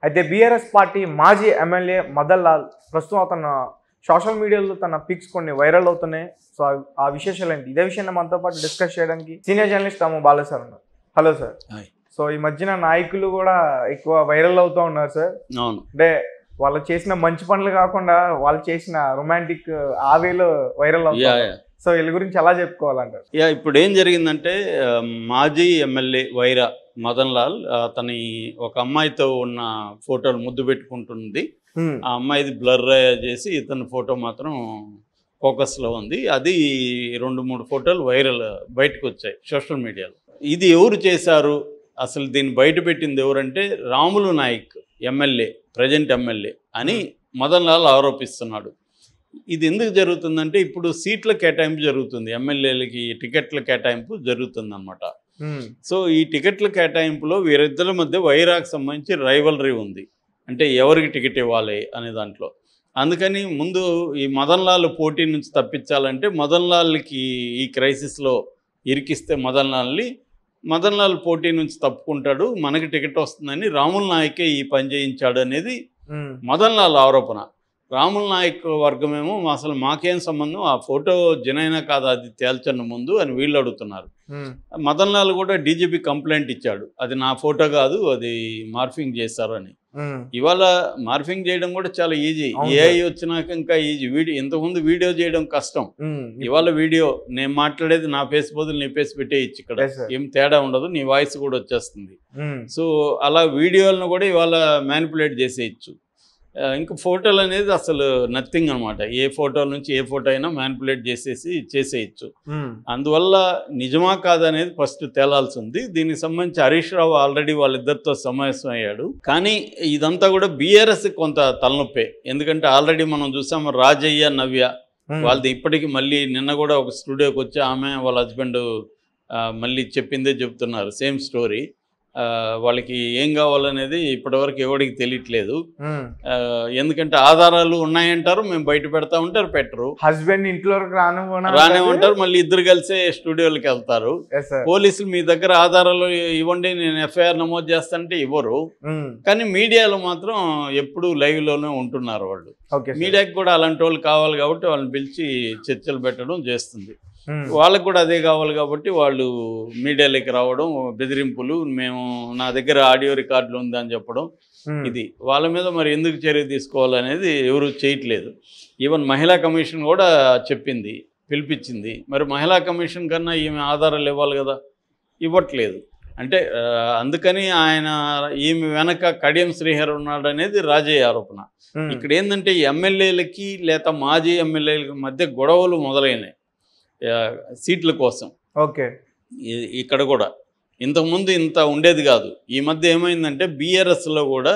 అయితే BRS party మాజీ MLA Madan Lal ప్రస్తుతం అతను సోషల్ మీడియాలో తన పిక్స్ కొన్ని వైరల్ అవుతున్నాయి సో ఆ- ఆ విశేషాలు ఏంటి ఇదే విషయాన్ని మనతో పాటు డిస్కస్ చేయడానికి సీనియర్ జర్నలిస్ట్ తాము బాలు సార్ ఉన్నారు హలో సార్ హాయ్. సో ఈ మధ్యన నాయకులు కూడా ఎక్కువ వైరల్ అవుతూ ఉన్నారు సార్ అవును అంటే వాళ్ళు చేసిన మంచి పనులు కాకుండా వాళ్ళు చేసిన రొమాంటిక్ ఆవేలో వైరల్ యా అవుతారు యా. సో వీళ్ళ గురించి ఎలా చెప్పుకోవాలంటారు యా ఇప్పుడు ఏం జరిగిందంటే ఆ, మాజీ ఎమ్మెల్యే వైరా మదన్ లాల్ అతని ఒక అమ్మాయితో ఉన్న ఫోటోలు ముద్దు పెట్టుకుంటుంది ఆ అమ్మాయిది బ్లర్ చేసి ఇతని ఫోటో మాత్రం ఫోకస్లో ఉంది అది రెండు మూడు ఫోటోలు వైరల్ బయటకు వచ్చాయి సోషల్ మీడియాలో ఇది ఎవరు చేశారు అసలు దీన్ని బయట పెట్టింది ఎవరంటే Ramulu Nayak MLA present MLA అని మదన్ లాల్ ఆరోపిస్తున్నాడు ఇది ఎందుకు జరుగుతుందంటే ఇప్పుడు సీట్ల కేటాయింపు జరుగుతుంది ఎమ్మెల్యేలకి టికెట్ల కేటాయింపు జరుగుతుంది అనమాట ఉమ్, సో ఈ టికెట్ల కేటాయింపులో వీరిద్దరి మధ్య వైరాకు సంబంధించి రైవలరీ ఉంది అంటే ఎవరికి టికెట్ ఇవ్వాలి అనే దాంట్లో అందుకని ముందు ఈ మదన్ లాల్ పోటీ నుంచి తప్పించాలంటే మదన్ లాల్కి ఈ క్రైసిస్లో ఇరికిస్తే మదన్ లాల్ని మదన్ లాల్ పోటీ నుంచి తప్పుకుంటాడు మనకి టికెట్ వస్తుందని రాముల్ నాయకే ఈ పని చేయించాడు అనేది ఉమ్, మదన్ లాల్ ఆరోపణ రాముల్ నాయక్ వర్గమేమో అసలు మాకేం సంబంధం ఆ ఫోటో జనైనా కాదా అది తేల్చండి ముందు అని వీళ్ళు అడుగుతున్నారు ఉమ్, మదన్ లాల్ కూడా డీజీపీ కంప్లైంట్ ఇచ్చాడు అది నా ఫోటో కాదు అది మార్ఫింగ్ చేశారు అని ఉమ్, ఇవాళ మార్ఫింగ్ చేయడం కూడా చాలా ఈజీ అవును ఏఐ వచ్చినాక ఇంకా ఈజీ వీడియో ఇంతకుముందు వీడియో చేయడం కష్టం ఉమ్, ఇవాళ వీడియో నేను మాట్లాడేది నా ఫేస్ బదులు నీ ఫేస్ పెట్టేయచ్చు ఇక్కడ Yes, sir. ఏం తేడా ఉండదు నీ వాయిస్ కూడా వచ్చేస్తుంది ఉమ్, సో అలా వీడియోలను కూడా ఇవాళ మ్యానిపులేట్ చేసేయచ్చు ఆ, ఇంకా ఫోటోలు అనేది అసలు నథింగ్ అనమాట ఏ ఫోటోల నుంచి ఏ ఫోటో అయినా మ్యానిపులేట్ చేసేసి చేసేయచ్చు ఉమ్, అందువల్ల నిజమా కాదనేది ఫస్ట్ తేలాల్సి ఉంది దీనికి సంబంధించి హరీష్ రావు ఆల్రెడీ వాళ్ళిద్దరితో సమావేశం అయ్యాడు కానీ ఇదంతా కూడా బీఆర్ఎస్ కొంత తలనొప్పే ఎందుకంటే ఆల్రెడీ మనం చూసాం రాజయ్య నవ్య ఉమ్, వాళ్ళది ఇప్పటికి మళ్ళీ నిన్న కూడా ఒక స్టూడియోకి వచ్చి ఆమె వాళ్ళ హస్బెండ్ మళ్ళీ చెప్పిందే చెప్తున్నారు సేమ్ స్టోరీ వాళ్ళకి ఏం కావాలనేది ఇప్పటివరకు ఎవరికి తెలియట్లేదు ఉమ్. ఆ, ఎందుకంటే ఆధారాలు ఉన్నాయంటారు మేము బయట పెడతా ఉంటారు పెట్టరు హస్బెండ్ ఇంట్లో వరకు రాను రానే ఉంటారు మళ్ళీ ఇద్దరు కలిసే స్టూడియోలకి వెళ్తారు సార్ పోలీసులు మీ దగ్గర ఆధారాలు ఇవ్వండి నేను ఎఫ్ఐఆర్ నమోదు చేస్తానంటే ఇవ్వరు కానీ మీడియాలో మాత్రం ఎప్పుడు లైవ్లోనే ఉంటున్నారు వాళ్ళు ఓకే మీడియాకి కూడా అలాంటి వాళ్ళు కావాలి కాబట్టి వాళ్ళని పిలిచి చర్చలు పెట్టడం చేస్తుంది వాళ్ళకు కూడా అదే కావాలి కాబట్టి వాళ్ళు మీడియాలోకి రావడం బెదిరింపులు మేము నా దగ్గర ఆడియో రికార్డులు ఉందని చెప్పడం ఇది వాళ్ళ మీద మరి ఎందుకు చర్య తీసుకోవాలనేది ఎవరు చేయట్లేదు ఈవెన్ మహిళా కమిషన్ కూడా చెప్పింది పిలిపించింది మరి మహిళా కమిషన్ కన్నా ఈమె ఆధారాలు ఇవ్వాలి కదా ఇవ్వట్లేదు అంటే ఆ, అందుకని ఆయన ఈమె వెనక కడియం శ్రీహర్ ఉన్నాడు అనేది రాజయ్య ఆరోపణ ఇక్కడ ఏంటంటే ఎమ్మెల్యేలకి లేదా మాజీ ఎమ్మెల్యేలకి మధ్య గొడవలు మొదలైనాయి ఆ, సీట్ల కోసం ఓకే ఇ- ఇక్కడ కూడా ఇంతకుముందు ఇంత ఉండేది కాదు ఈ మధ్య ఏమైందంటే బీఆర్ఎస్లో కూడా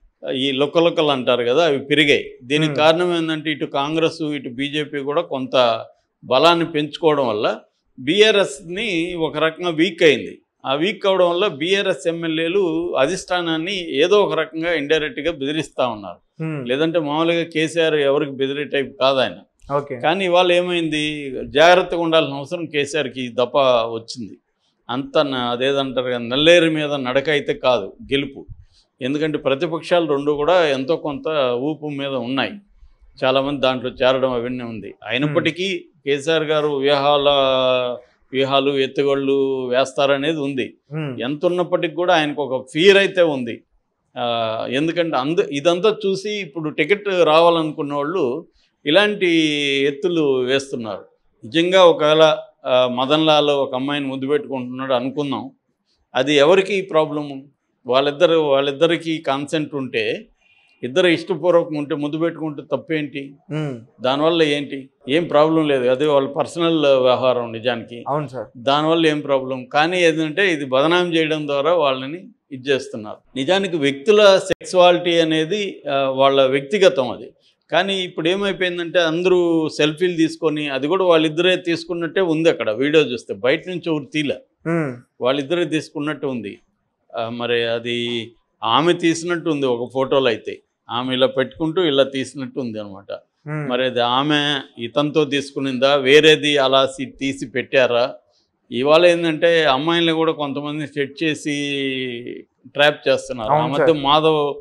ఈ లొక్కలొక్కలు అంటారు కదా అవి పెరిగాయి దీనికి Hmm. కారణం ఏంటంటే ఇటు కాంగ్రెస్ ఇటు బీజేపీ కూడా కొంత బలాన్ని పెంచుకోవడం వల్ల బీఆర్ఎస్ని ఒక రకంగా వీక్ అయింది ఆ వీక్ అవడం వల్ల బీఆర్ఎస్ ఎమ్మెల్యేలు అధిష్టానాన్ని ఏదో ఒక రకంగా ఇండైరెక్ట్గా బెదిరిస్తూ ఉన్నారు లేదంటే మామూలుగా కేసీఆర్ ఎవరికి బెదిరే టైప్ కాదు ఆయన ఓకే కానీ ఇవాళ ఏమైంది జాగ్రత్తగా ఉండాల్సిన అవసరం కేసీఆర్కి దప్ప వచ్చింది అంత న- అదేదంటారు కదా నల్లేరు మీద నడక అయితే కాదు గెలుపు ఎందుకంటే ప్రతిపక్షాలు రెండు కూడా ఎంతో కొంత ఊపు మీద ఉన్నాయి చాలామంది దాంట్లో చేరడం అవన్నీ ఉంది అయినప్పటికీ కేసీఆర్ గారు వ్యూహాల వ్యూహాలు ఎత్తుగళ్ళు వేస్తారనేది ఉంది ఎంత ఉన్నప్పటికి కూడా ఆయనకు ఒక ఫీర్ అయితే ఉంది ఆ, ఎందుకంటే అందు ఇదంతా చూసి ఇప్పుడు టికెట్ రావాలనుకున్న వాళ్ళు ఇలాంటి ఎత్తులు వేస్తున్నారు నిజంగా ఒకవేళ ఆ, మదన్ లాల్ ఒక అమ్మాయిని ముద్దు పెట్టుకుంటున్నాడు అనుకుందాం అది ఎవరికి ప్రాబ్లము వాళ్ళిద్దరు వాళ్ళిద్దరికి కాన్సెంట్ ఉంటే ఇద్దరు ఇష్టపూర్వకం ఉంటే ముద్దు పెట్టుకుంటే తప్పేంటి దానివల్ల ఏంటి ఏం ప్రాబ్లం లేదు అది వాళ్ళ పర్సనల్ వ్యవహారం నిజానికి అవును సార్ దానివల్ల ఏం ప్రాబ్లం కానీ ఏంటంటే ఇది బదనాం చేయడం ద్వారా వాళ్ళని ఇది చేస్తున్నారు నిజానికి వ్యక్తుల సెక్సువాలిటీ అనేది ఆ, వాళ్ళ వ్యక్తిగతం అది కానీ ఇప్పుడు ఏమైపోయిందంటే అందరూ సెల్ఫీలు తీసుకొని అది కూడా వాళ్ళిద్దరే తీసుకున్నట్టే ఉంది అక్కడ వీడియో చూస్తే బయట నుంచి ఎవరు తీలే వాళ్ళిద్దరే తీసుకున్నట్టు ఉంది ఆ, మరి అది ఆమె తీసినట్టు ఉంది ఒక ఫోటోలో అయితే ఆమె ఇలా పెట్టుకుంటూ ఇలా తీసినట్టు ఉంది అనమాట మరి అది ఆమె ఇతనితో తీసుకునిందా వేరేది అలా సి- తీసి పెట్టారా ఇవాళ ఏంటంటే అమ్మాయిల్ని కూడా కొంతమంది సెట్ చేసి ట్రాప్ చేస్తున్నారు ఆ అవును మధ్య మాధవ్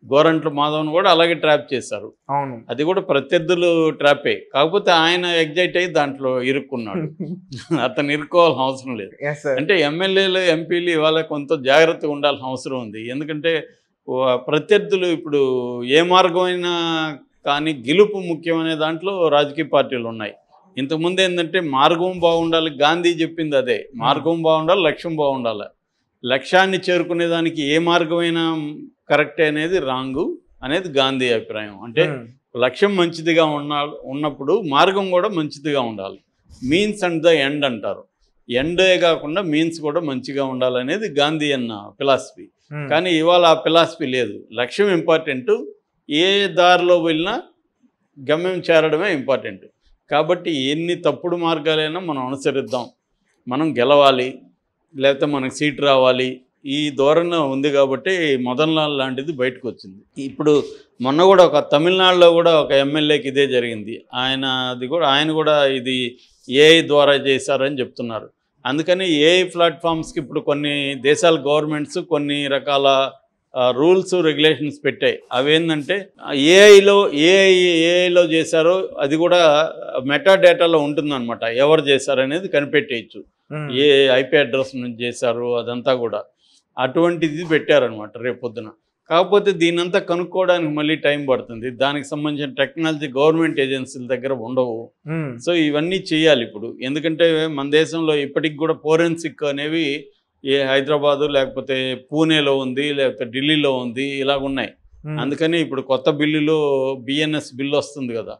గోరంట్ల మాధవ్ను కూడా అలాగే ట్రాప్ చేశారు అవును అది కూడా ప్రత్యర్థులు ట్రాపే కాకపోతే ఆయన ఎగ్జైట్ అయ్యి దాంట్లో ఇరుక్కున్నాడు అతను ఇరుక్కోవాల్సిన అవసరం లేదు ఎస్ సార్ అంటే ఎమ్మెల్యేలు ఎంపీలు ఇవాళ కొంత జాగ్రత్తగా ఉండాల్సిన అవసరం ఉంది ఎందుకంటే వా- ప్రత్యర్థులు ఇప్పుడు ఏ మార్గమైనా కానీ గెలుపు ముఖ్యమనే దాంట్లో రాజకీయ పార్టీలు ఉన్నాయి ఇంతకుముందు ఏంటంటే మార్గం బాగుండాలి గాంధీ చెప్పింది అదే మార్గం బాగుండాలి లక్ష్యం బాగుండాలి లక్ష్యాన్ని చేరుకునే దానికి ఏ మార్గమైనా కరెక్టే అనేది రాంగు అనేది గాంధీ అభిప్రాయం అంటే లక్ష్యం మంచిదిగా ఉన్న ఉన్నప్పుడు మార్గం కూడా మంచిదిగా ఉండాలి మీన్స్ అండ్ ద ఎండ్ అంటారు ఎండే కాకుండా మీన్స్ కూడా మంచిగా ఉండాలనేది గాంధీ అన్న ఫిలాసఫీ కానీ ఇవాళ ఆ ఫిలాసఫీ లేదు లక్ష్యం ఇంపార్టెంట్ ఏ దారిలో వెళ్ళినా గమ్యం చేరడమే ఇంపార్టెంట్ కాబట్టి ఎన్ని తప్పుడు మార్గాలైనా మనం అనుసరిద్దాం మనం గెలవాలి లేకపోతే మనకు సీట్ రావాలి ఈ ధోరణి ఉంది కాబట్టి మదన్ లాల్ లాంటిది బయటకు వచ్చింది ఇప్పుడు మొన్న కూడా ఒక తమిళనాడులో కూడా ఒక ఎమ్మెల్యేకి ఇదే జరిగింది ఆయన అది కూడా ఆయన కూడా ఇది ఏఐ ద్వారా చేశారని చెప్తున్నారు అందుకని ఏఐ ప్లాట్ఫామ్స్కి ఇప్పుడు కొన్ని దేశాల గవర్నమెంట్స్ కొన్ని రకాల రూల్స్ రెగ్యులేషన్స్ పెట్టాయి అవేంటంటే ఏఐలో ఏఐ ఏఐలో చేశారో అది కూడా మెటా డేటాలో ఉంటుందన్నమాట ఎవరు చేశారనేది కనిపెట్టేయచ్చు ఏ ఐపీ అడ్రస్ నుంచి చేశారు అదంతా కూడా అటువంటిది పెట్టారనమాట రేపొద్దున కాకపోతే దీనంతా కనుక్కోవడానికి మళ్ళీ టైం పడుతుంది దానికి సంబంధించిన టెక్నాలజీ గవర్నమెంట్ ఏజెన్సీల దగ్గర ఉండవు సో ఇవన్నీ చేయాలి ఇప్పుడు ఎందుకంటే మన దేశంలో ఇప్పటికి కూడా ఫోరెన్సిక్ అనేవి ఏ హైదరాబాదు లేకపోతే పూణేలో ఉంది లేకపోతే ఢిల్లీలో ఉంది ఇలాగ ఉన్నాయి అందుకని ఇప్పుడు కొత్త బిల్లులో బిఎన్ఎస్ బిల్లు వస్తుంది కదా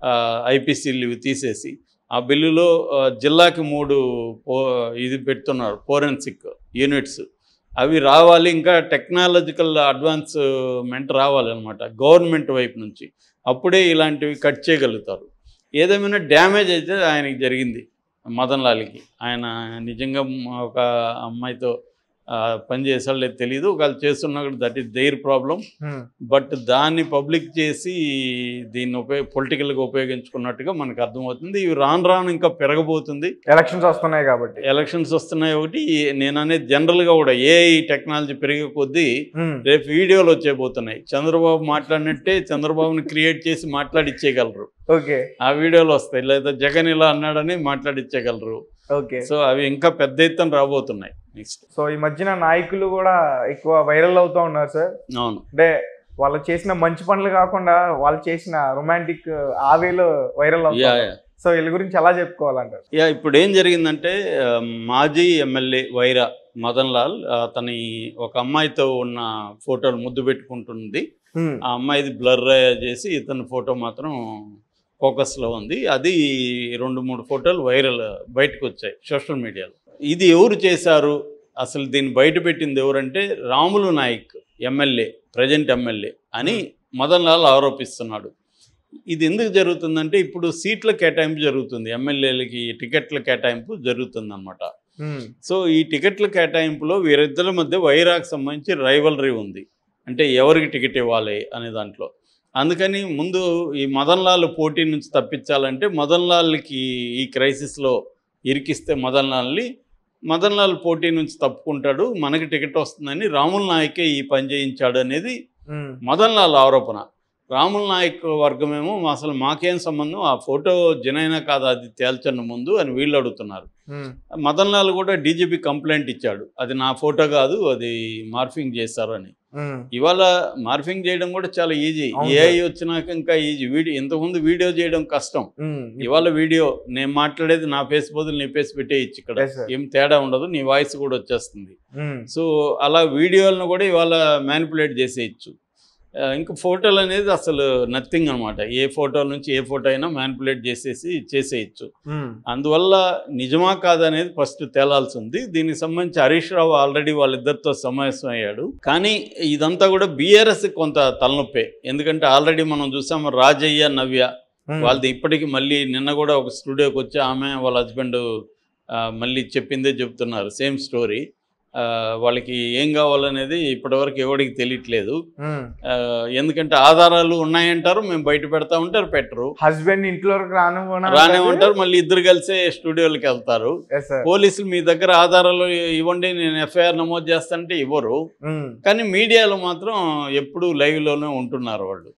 ఐపీసీలు ఇవి తీసేసి ఆ బిల్లులో ఆ, జిల్లాకి మూడు పో- ఇది పెడుతున్నారు ఫోరెన్సిక్ యూనిట్స్ అవి రావాలి ఇంకా టెక్నాలజికల్ అడ్వాన్స్మెంట్ రావాలన్నమాట గవర్నమెంట్ వైపు నుంచి అప్పుడే ఇలాంటివి కట్ చేయగలుగుతారు ఏదేమైనా డ్యామేజ్ అయితే ఆయనకి జరిగింది మదన్ లాల్కి ఆయన నిజంగా ఒక అమ్మాయితో ఆ, పని చేసాడో లేదు తెలియదు ఒకవేళ చేస్తున్నా కూడా that is there problem but దాన్ని పబ్లిక్ చేసి దీన్ని ఉపయోగ పొలిటికల్గా ఉపయోగించుకున్నట్టుగా మనకు అర్థమవుతుంది ఇవి రాను రాను ఇంకా పెరగబోతుంది ఎలక్షన్స్ వస్తున్నాయి కాబట్టి ఎలక్షన్స్ వస్తున్నాయి ఒకటి నేను అనేది జనరల్గా కూడా ఏ టెక్నాలజీ పెరిగే కొద్దీ ఉమ్. రేపు వీడియోలు వచ్చేపోతున్నాయి చంద్రబాబు మాట్లాడినట్టే చంద్రబాబుని క్రియేట్ చేసి మాట్లాడిచ్చేయగలరు ఓకే ఆ వీడియోలు వస్తాయి లేదా జగన్ ఇలా అన్నాడని మాట్లాడిచ్చేయగలరు ఓకే సో అవి ఇంకా పెద్ద ఎత్తున రాబోతున్నాయి నెక్స్ట్ సో ఈ మధ్యన నాయకులు కూడా ఎక్కువ వైరల్ అవుతూ ఉన్నారు సార్ అవును అంటే వాళ్ళు చేసిన మంచి పనులు కాకుండా వాళ్ళు చేసిన రొమాంటిక్ ఆవేలో వైరల్ యా అవుతారు యా సో వీళ్ళ గురించి ఎలా చెప్పుకోవాలంటారు యా ఇప్పుడు ఏం జరిగిందంటే ఆ, మాజీ ఎమ్మెల్యే వైరా మదన్ లాల్ అతని ఒక అమ్మాయితో ఉన్న ఫోటోలు ముద్దు పెట్టుకుంటుంది ఉమ్. ఆ అమ్మాయిది బ్లర్ చేసి ఇతని ఫోటో మాత్రం ఫోకస్లో ఉంది అది రెండు మూడు ఫోటోలు వైరల్ బయటకు వచ్చాయి సోషల్ మీడియాలో ఇది ఎవరు చేశారు అసలు దీన్ని బయట పెట్టింది ఎవరంటే Ramulu Nayak MLA present MLA అని మదన్ లాల్ ఆరోపిస్తున్నాడు ఇది ఎందుకు జరుగుతుందంటే ఇప్పుడు సీట్ల కేటాయింపు జరుగుతుంది ఎమ్మెల్యేలకి టికెట్ల కేటాయింపు జరుగుతుందన్నమాట ఉమ్. సో ఈ టికెట్ల కేటాయింపులో వీరిద్దరి మధ్య వైరాకు సంబంధించి రైవలరీ ఉంది అంటే ఎవరికి టికెట్ ఇవ్వాలి అనే దాంట్లో అందుకని ముందు ఈ మదన్ లాల్ పోటీ నుంచి తప్పించాలంటే మదన్ లాల్కి ఈ క్రైసిస్లో ఇరికిస్తే మదన్ లాల్ని మదన్ లాల్ పోటీ నుంచి తప్పుకుంటాడు మనకి టికెట్ వస్తుందని రాముల్ నాయకే ఈ పని చేయించాడు అనేది ఉమ్. మదన్ లాల్ ఆరోపణ రాముల్ నాయక్ వర్గమేమో అసలు మాకేం సంబంధం ఆ ఫోటో జనైనా కాదా అది తేల్చండి ముందు అని వీళ్ళు అడుగుతున్నారు ఉమ్. మదన్ లాల్ కూడా డీజీపీ కంప్లైంట్ ఇచ్చాడు అది నా ఫోటో కాదు అది మార్ఫింగ్ చేశారు అని ఉమ్. ఇవాళ మార్ఫింగ్ చేయడం కూడా చాలా ఈజీ అవును ఏఐ వచ్చినాక ఇంకా ఈజీ వీడియో ఇంతకుముందు వీడియో చేయడం కష్టం ఉమ్. ఇవాళ వీడియో నేను మాట్లాడేది నా ఫేస్ బదులు నీ ఫేస్ పెట్టేయచ్చు ఇక్కడ Yes, sir. ఏం తేడా ఉండదు నీ వాయిస్ కూడా వచ్చేస్తుంది ఉమ్. సో అలా వీడియోలను కూడా ఇవాళ మ్యానిపులేట్ చేసేయచ్చు ఆ, ఇంకా ఫోటోలు అనేది అసలు నథింగ్ అనమాట ఏ ఫోటోల నుంచి ఏ ఫోటో అయినా మ్యానిపులేట్ చేసేసి చేసేయచ్చు ఉమ్. అందువల్ల నిజమా కాదనేది ఫస్ట్ తేలాల్సి ఉంది దీనికి సంబంధించి హరీష్ రావు ఆల్రెడీ వాళ్ళిద్దరితో సమావేశం అయ్యాడు కానీ ఇదంతా కూడా బీఆర్ఎస్ కొంత తలనొప్పే ఎందుకంటే ఆల్రెడీ మనం చూసాము రాజయ్య నవ్య ఉమ్. వాళ్ళది ఇప్పటికి మళ్ళీ నిన్న కూడా ఒక స్టూడియోకి వచ్చి ఆమె వాళ్ళ హస్బెండ్ మళ్ళీ చెప్పిందే చెప్తున్నారు సేమ్ స్టోరీ ఆ, వాళ్ళకి ఏం కావాలనేది ఇప్పటివరకు ఎవరికి తెలియట్లేదు ఉమ్. ఆ, ఎందుకంటే ఆధారాలు ఉన్నాయంటారు మేము బయట పెడతా ఉంటారు పెట్టరు హస్బెండ్ ఇంట్లోకి రాను రానే ఉంటారు మళ్ళీ ఇద్దరు కలిసే స్టూడియోలకి వెళ్తారు ఎస్ సార్ పోలీసులు మీ దగ్గర ఆధారాలు ఇవ్వండి నేను ఎఫ్ఐఆర్ నమోదు చేస్తానంటే ఇవ్వరు కానీ మీడియాలో మాత్రం ఎప్పుడు లైవ్లోనే ఉంటున్నారు వాళ్ళు